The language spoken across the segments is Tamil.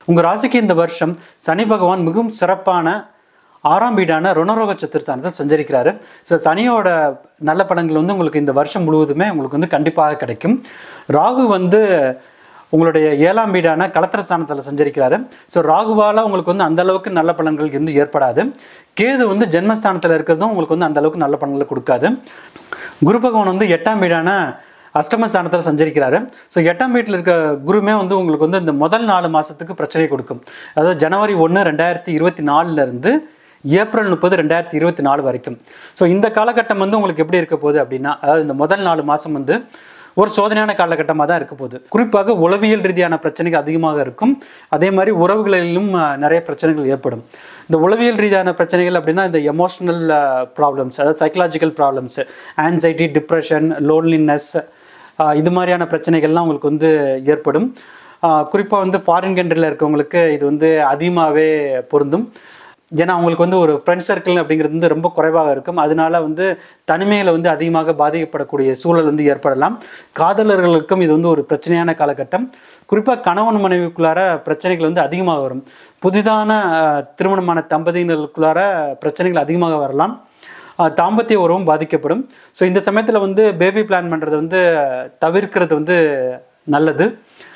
உங்கள் ராசிக்கு இந்த வருஷம் சனி பகவான் மிகவும் சிறப்பான ஆறாம் வீடான ருணரோக சத்துருஸ்தானத்தில் சஞ்சரிக்கிறாரு ஸோ சனியோட நல்ல பலன்கள் வந்து உங்களுக்கு இந்த வருஷம் முழுவதுமே உங்களுக்கு வந்து கண்டிப்பாக கிடைக்கும் ராகு வந்து உங்களுடைய ஏழாம் வீடான கலத்திர ஸ்தானத்தில் சஞ்சரிக்கிறாரு ஸோ ராகுவால் உங்களுக்கு வந்து அந்த அளவுக்கு நல்ல பலன்கள் வந்து ஏற்படாது கேது வந்து ஜென்மஸ்தானத்தில் இருக்கிறதும் உங்களுக்கு வந்து அந்த அளவுக்கு நல்ல பலன்களை கொடுக்காது குரு பகவான் வந்து எட்டாம் வீடான அஷ்டம ஸ்தானத்தில் சஞ்சரிக்கிறாரு ஸோ எட்டாம் வீட்டில் இருக்க குருமே வந்து உங்களுக்கு வந்து இந்த முதல் நாலு மாதத்துக்கு பிரச்சனையை கொடுக்கும் அதாவது ஜனவரி ஒன்று ரெண்டாயிரத்தி இருபத்தி நாலுலேருந்து ஏப்ரல் முப்பது ரெண்டாயிரத்தி இருபத்தி நாலு வரைக்கும் ஸோ இந்த காலகட்டம் வந்து உங்களுக்கு எப்படி இருக்க போகுது அப்படின்னா அதாவது இந்த முதல் நாலு மாதம் வந்து ஒரு சோதனையான காலகட்டமாக தான் இருக்க போகுது குறிப்பாக உளவியல் ரீதியான பிரச்சனைகள் அதிகமாக இருக்கும் அதே மாதிரி உறவுகளிலும் அஹ், நிறைய பிரச்சனைகள் ஏற்படும் இந்த உளவியல் ரீதியான பிரச்சனைகள் அப்படின்னா இந்த எமோஷனல் ப்ராப்ளம்ஸ் அதாவது psychological problems anxiety depression loneliness இது மாதிரியான பிரச்சனைகள்லாம் உங்களுக்கு வந்து ஏற்படும் குறிப்பாக வந்து ஃபாரின் கண்ட்ரியில் இருக்கவங்களுக்கு இது வந்து அதிகமாகவே பொருந்தும் ஏன்னா அவங்களுக்கு வந்து ஒரு ஃப்ரெண்ட் சர்க்கிள் அப்படிங்கிறது வந்து ரொம்ப குறைவாக இருக்கும் அதனால வந்து தனிமையில் வந்து அதிகமாக பாதிக்கப்படக்கூடிய சூழல் வந்து ஏற்படலாம் காதலர்களுக்கும் இது வந்து ஒரு பிரச்சனையான காலகட்டம் குறிப்பாக கணவன் மனைவிக்குள்ளார பிரச்சனைகள் வந்து அதிகமாக வரும் புதிதான அஹ், திருமணமான தம்பதியினருக்குள்ளார பிரச்சனைகள் அதிகமாக வரலாம் அஹ், தாம்பத்திய உறவும் பாதிக்கப்படும் ஸோ இந்த சமயத்தில் வந்து பேபி பிளான் பண்ணுறது வந்து தவிர்க்கிறது வந்து நல்லது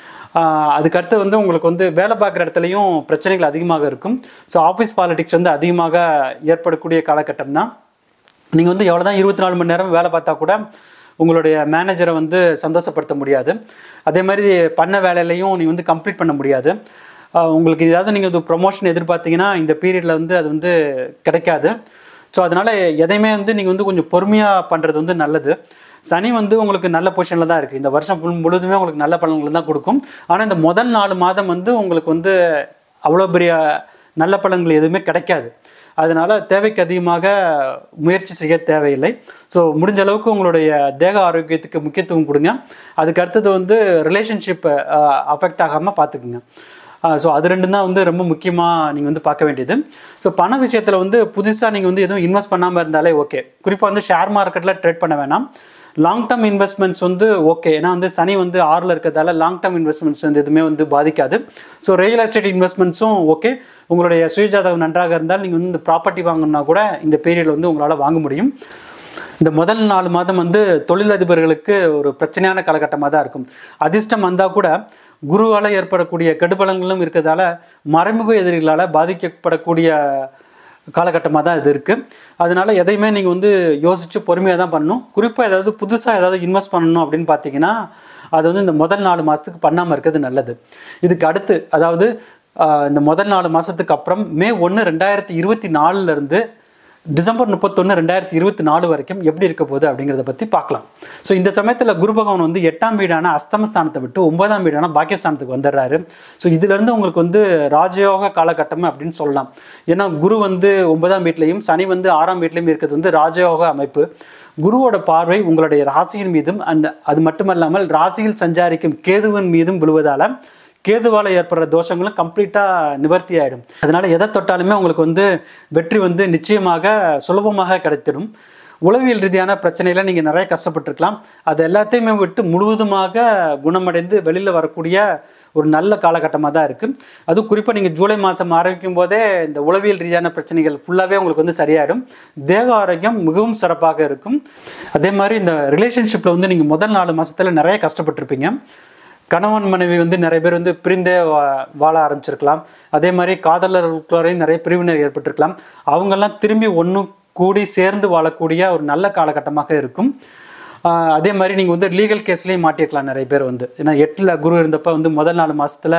ஆஹ் அதுக்கடுத்து வந்து உங்களுக்கு வந்து வேலை பார்க்குற இடத்துலையும் பிரச்சனைகள் அதிகமாக இருக்கும் ஸோ ஆஃபீஸ் பாலிடிக்ஸ் வந்து அதிகமாக ஏற்படக்கூடிய காலகட்டம் தான் நீங்கள் வந்து எவ்வளோ தான் இருபத்தி நாலு மணி நேரம் வேலை பார்த்தா கூட உங்களுடைய மேனேஜரை வந்து சந்தோஷப்படுத்த முடியாது அதே மாதிரி பண்ண வேலையிலையும் நீ வந்து கம்ப்ளீட் பண்ண முடியாது ஆஹ் உங்களுக்கு ஏதாவது நீங்கள் வந்து ப்ரொமோஷன் எதிர்பார்த்தீங்கன்னா இந்த பீரியடில் வந்து அது வந்து கிடைக்காது ஸோ அதனால் எதையுமே வந்து நீங்கள் வந்து கொஞ்சம் பொறுமையாக பண்ணுறது வந்து நல்லது சனி வந்து உங்களுக்கு நல்ல பொசிஷனில் தான் இருக்குது இந்த வருஷம் முழு- முழுதுமே உங்களுக்கு நல்ல பலன்கள் தான் கொடுக்கும் ஆனால் இந்த முதல் நாலு மாதம் வந்து உங்களுக்கு வந்து அவ்வளோ பெரிய நல்ல பலன்கள் எதுவுமே கிடைக்காது அதனால் தேவைக்கு அதிகமாக முயற்சி செய்ய தேவையில்லை ஸோ முடிஞ்ச அளவுக்கு உங்களுடைய தேக ஆரோக்கியத்துக்கு முக்கியத்துவம் கொடுங்க அதுக்கு அடுத்தது வந்து ரிலேஷன்ஷிப் அஃபெக்ட் ஆகாமல் பார்த்துக்குங்க ஸோ அது ரெண்டும் தான் வந்து ரொம்ப முக்கியமாக நீங்கள் வந்து பார்க்க வேண்டியது ஸோ பண விஷயத்தில் வந்து புதுசாக நீங்கள் வந்து எதுவும் இன்வெஸ்ட் பண்ணாமல் இருந்தாலே ஓகே குறிப்பாக வந்து ஷேர் மார்க்கெட்டில் ட்ரேட் பண்ண வேணாம் லாங் டேர்ம் இன்வெஸ்ட்மெண்ட்ஸ் வந்து ஓகே ஏன்னா வந்து சனி வந்து ஆறில் இருக்கிறதால லாங் டேர்ம் இன்வெஸ்ட்மெண்ட்ஸ் வந்து எதுவுமே வந்து பாதிக்காது ஸோ ரியல் எஸ்டேட் இன்வெஸ்ட்மெண்ட்ஸும் ஓகே உங்களுடைய சுயஜாதகம் நன்றாக இருந்தால் நீங்கள் வந்து இந்த ப்ராப்பர்ட்டி வாங்கணும்னா கூட இந்த பீரியடில் வந்து உங்களால் வாங்க முடியும் இந்த முதல் நாலு மாதம் வந்து தொழிலதிபர்களுக்கு ஒரு பிரச்சனையான காலகட்டமாக தான் இருக்கும் அதிர்ஷ்டம் வந்தால் கூட குருவால் ஏற்படக்கூடிய கெடுபலங்களும் இருக்கிறதால மறைமுக எதிரிகளால் பாதிக்கப்படக்கூடிய காலகட்டமாக தான் இது இருக்குது அதனால எதையுமே நீங்கள் வந்து யோசித்து பொறுமையாக தான் பண்ணணும் குறிப்பாக ஏதாவது புதுசாக ஏதாவது இன்வெஸ்ட் பண்ணணும் அப்படின்னு பார்த்தீங்கன்னா அது வந்து இந்த முதல் நாலு மாதத்துக்கு பண்ணாமல் இருக்கிறது நல்லது இதுக்கு அடுத்து அதாவது ஆஹ், இந்த முதல் நாலு மாதத்துக்கு அப்புறம் மே ஒன்று ரெண்டாயிரத்தி இருபத்தி நாலுலேருந்து டிசம்பர் முப்பத்தொன்று ரெண்டாயிரத்தி இருபத்தி நாலு வரைக்கும் எப்படி இருக்க போகுது அப்படிங்கிறத பற்றி பார்க்கலாம் ஸோ இந்த சமயத்தில் குரு பகவான் வந்து எட்டாம் வீடான அஸ்தமஸ்தானத்தை விட்டு ஒன்பதாம் வீடான பாக்கியஸ்தானத்துக்கு வந்துடுறாரு ஸோ இதுலேருந்து உங்களுக்கு வந்து ராஜயோக காலகட்டம் அப்படின்னு சொல்லலாம் ஏன்னா குரு வந்து ஒன்பதாம் வீட்லையும் சனி வந்து ஆறாம் வீட்லையும் இருக்கிறது வந்து ராஜயோக அமைப்பு குருவோட பார்வை உங்களுடைய ராசியின் மீதும் அண்ட் அது மட்டுமல்லாமல் ராசியில் சஞ்சாரிக்கும் கேதுவின் மீதும் விழுவதால் கேதுவால் ஏற்படுற தோஷங்களும் கம்ப்ளீட்டாக நிவர்த்தி ஆகிடும் அதனால் எதை தொட்டாலுமே உங்களுக்கு வந்து வெற்றி வந்து நிச்சயமாக சுலபமாக கிடைத்திடும் உளவியல் ரீதியான பிரச்சனையில் நீங்கள் நிறைய கஷ்டப்பட்டிருக்கலாம் அது எல்லாத்தையுமே விட்டு முழுவதுமாக குணமடைந்து வெளியில் வரக்கூடிய ஒரு நல்ல காலகட்டமாக தான் இருக்குது அதுவும் குறிப்பாக நீங்கள் ஜூலை மாதம் ஆரம்பிக்கும் போதே இந்த உளவியல் ரீதியான பிரச்சனைகள் ஃபுல்லாகவே உங்களுக்கு வந்து சரியாயிடும் தேக ஆரோக்கியம் மிகவும் சிறப்பாக இருக்கும் அதே மாதிரி இந்த ரிலேஷன்ஷிப்பில் வந்து நீங்கள் முதல் நாலு மாதத்தில் நிறைய கஷ்டப்பட்டிருப்பீங்க கணவன் மனைவி வந்து நிறைய பேர் வந்து பிரிந்தே வா- வாழ ஆரம்பிச்சிருக்கலாம் அதே மாதிரி காதலர்களுக்குள்ளேயும் நிறைய பிரிவினர் ஏற்பட்டிருக்கலாம் அவங்கெல்லாம் திரும்பி ஒன்று கூடி சேர்ந்து வாழக்கூடிய ஒரு நல்ல காலகட்டமாக இருக்கும் ஆஹ் அதே மாதிரி நீங்கள் வந்து லீகல் கேஸ்லேயும் மாட்டிருக்கலாம் நிறைய பேர் வந்து ஏன்னா எட்டில் குரு இருந்தப்போ வந்து முதல் நாலு மாதத்தில்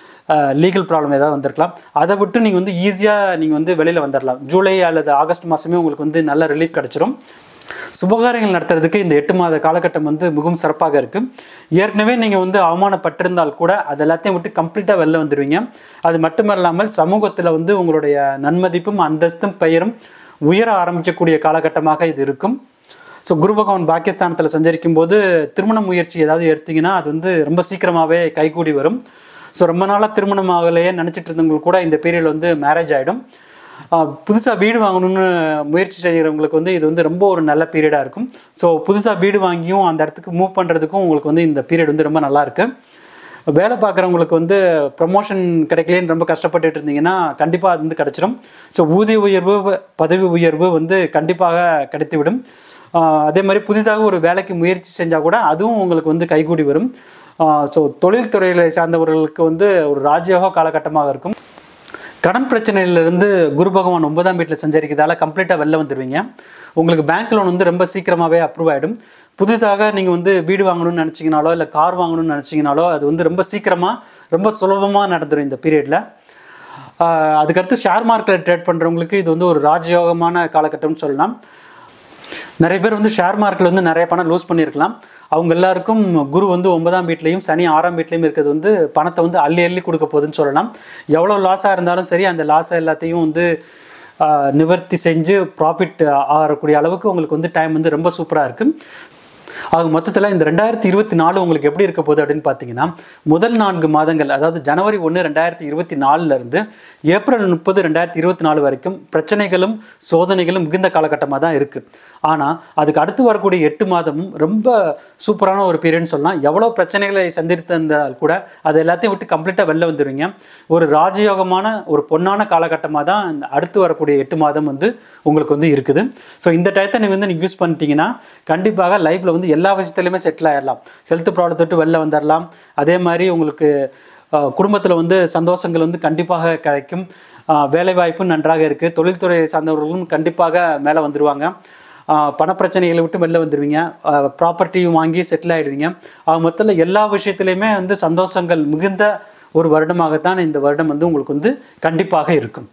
லீகல் ப்ராப்ளம் ஏதாவது வந்திருக்கலாம் அதை விட்டு நீங்கள் வந்து ஈஸியாக நீங்கள் வந்து வெளியில் வந்துடலாம் ஜூலை அல்லது ஆகஸ்ட் மாதமே உங்களுக்கு வந்து நல்ல ரிலீஃப் கிடச்சிரும் சுபகாரியங்கள் நடத்துறதுக்கு இந்த எட்டு மாத காலகட்டம் வந்து மிகவும் சிறப்பாக இருக்குது ஏற்கனவே நீங்கள் வந்து அவமானப்பட்டிருந்தால் கூட அது எல்லாத்தையும் விட்டு கம்ப்ளீட்டாக வெளில வந்துடுவீங்க அது மட்டுமல்லாமல் சமூகத்தில் வந்து உங்களுடைய நன்மதிப்பும் அந்தஸ்தும் பெயரும் உயர ஆரம்பிக்கக்கூடிய காலகட்டமாக இது இருக்கும் ஸோ குரு பகவான் பாகிஸ்தானத்தில் சஞ்சரிக்கும் போது திருமண முயற்சி ஏதாவது எடுத்தீங்கன்னா அது வந்து ரொம்ப சீக்கிரமாகவே கைகூடி வரும் ஸோ ரொம்ப நாளாக திருமணம் ஆகலையே நினச்சிட்டு இருந்தவங்களுக்கு கூட இந்த பீரியட் வந்து மேரேஜ் ஆகிடும் புதுசாக வீடு வாங்கணும்னு முயற்சி செய்கிறவங்களுக்கு வந்து இது வந்து ரொம்ப ஒரு நல்ல பீரியடாக இருக்கும் ஸோ புதுசாக வீடு வாங்கியும் அந்த இடத்துக்கு மூவ் பண்ணுறதுக்கும் உங்களுக்கு வந்து இந்த பீரியட் வந்து ரொம்ப நல்லா இருக்கு வேலை பார்க்குறவங்களுக்கு வந்து ப்ரமோஷன் கிடைக்கலேன்னு ரொம்ப கஷ்டப்பட்டுட்டு இருந்தீங்கன்னா கண்டிப்பாக அது வந்து கிடச்சிரும் ஸோ ஊதிய உயர்வு பதவி உயர்வு வந்து கண்டிப்பாக கிடைத்துவிடும் ஆஹ் அதே மாதிரி புதிதாக ஒரு வேலைக்கு முயற்சி செஞ்சால் கூட அதுவும் உங்களுக்கு வந்து கைகூடி வரும் ஸோ தொழில்துறையில் சார்ந்தவர்களுக்கு வந்து ஒரு ராஜயோக காலகட்டமாக இருக்கும் கடன் பிரச்சனையிலிருந்து குரு பகவான் ஒன்பதாம் வீட்டில் சஞ்சரிக்கிறதால கம்ப்ளீட்டாக வெளில வந்துடுவீங்க உங்களுக்கு பேங்க் லோன் வந்து ரொம்ப சீக்கிரமாகவே அப்ரூவ் ஆகிடும் புதிதாக நீங்கள் வந்து வீடு வாங்கணும்னு நினச்சிங்கனாலோ இல்லை கார் வாங்கணும்னு நினச்சிங்கனாலோ அது வந்து ரொம்ப சீக்கிரமாக ரொம்ப சுலபமாக நடந்துடும் இந்த பீரியடில் அதுக்கடுத்து ஷேர் மார்க்கெட்டில் ட்ரேட் பண்ணுறவங்களுக்கு இது வந்து ஒரு ராஜயோகமான காலகட்டம்னு சொல்லலாம் நிறைய பேர் வந்து ஷேர் மார்க்கெட்டில் வந்து நிறைய பணம் லூஸ் பண்ணியிருக்கலாம் அவங்க எல்லாருக்கும் குரு வந்து ஒன்பதாம் வீட்லேயும் சனி ஆறாம் வீட்லேயும் இருக்கிறது வந்து பணத்தை வந்து அள்ளி அள்ளி கொடுக்க போகுதுன்னு சொல்லலாம் எவ்வளோ லாஸாக இருந்தாலும் சரி அந்த லாஸை எல்லாத்தையும் வந்து ஆஹ், நிவர்த்தி செஞ்சு ப்ராஃபிட் ஆகக்கூடிய அளவுக்கு உங்களுக்கு வந்து டைம் வந்து ரொம்ப சூப்பராக இருக்குது ஆக மொத்தத்தில் இந்த ரெண்டாயிரத்தி இருபத்தி நாலு உங்களுக்கு எப்படி இருக்க போகுது அப்படின்னு பார்த்தீங்கன்னா முதல் நான்கு மாதங்கள் அதாவது ஜனவரி ஒன்று ரெண்டாயிரத்தி இருபத்தி நாலுலேருந்து ஏப்ரல் முப்பது ரெண்டாயிரத்தி இருபத்தி நாலு வரைக்கும் பிரச்சனைகளும் சோதனைகளும் மிகுந்த காலகட்டமாக தான் இருக்குது ஆனால் அதுக்கு அடுத்து வரக்கூடிய எட்டு மாதமும் ரொம்ப சூப்பரான ஒரு பீரியட்னு சொல்லலாம் எவ்வளோ பிரச்சனைகளை சந்தித்திருந்தால் கூட அது எல்லாத்தையும் விட்டு கம்ப்ளீட்டாக வெளில வந்துடுவீங்க ஒரு ராஜயோகமான ஒரு பொன்னான காலகட்டமாக தான் இந்த அடுத்து வரக்கூடிய எட்டு மாதம் வந்து உங்களுக்கு வந்து இருக்குது ஸோ இந்த டயத்தை நீங்கள் வந்து நீங்கள் யூஸ் பண்ணிட்டீங்கன்னா கண்டிப்பாக லைஃப்பில் வந்து எல்லா விஷயத்துலையுமே செட்டில் ஆயிடலாம் ஹெல்த் ப்ராப்ளத்தை விட்டு வெளில வந்துடலாம் அதே மாதிரி உங்களுக்கு குடும்பத்தில் வந்து சந்தோஷங்கள் வந்து கண்டிப்பாக கிடைக்கும் ஆஹ் வேலைவாய்ப்பும் நன்றாக இருக்குது தொழில்துறை சார்ந்தவர்களும் கண்டிப்பாக மேலே வந்துடுவாங்க ஆஹ் பணப்பிரச்சனைகளை விட்டு வெளில வந்துடுவீங்க ப்ராப்பர்ட்டியும் வாங்கி செட்டில் ஆகிடுவீங்க ஆக மொத்தத்தில் எல்லா விஷயத்துலையுமே வந்து சந்தோஷங்கள் மிகுந்த ஒரு வருடமாகத்தான் இந்த வருடம் வந்து உங்களுக்கு வந்து கண்டிப்பாக இருக்கும்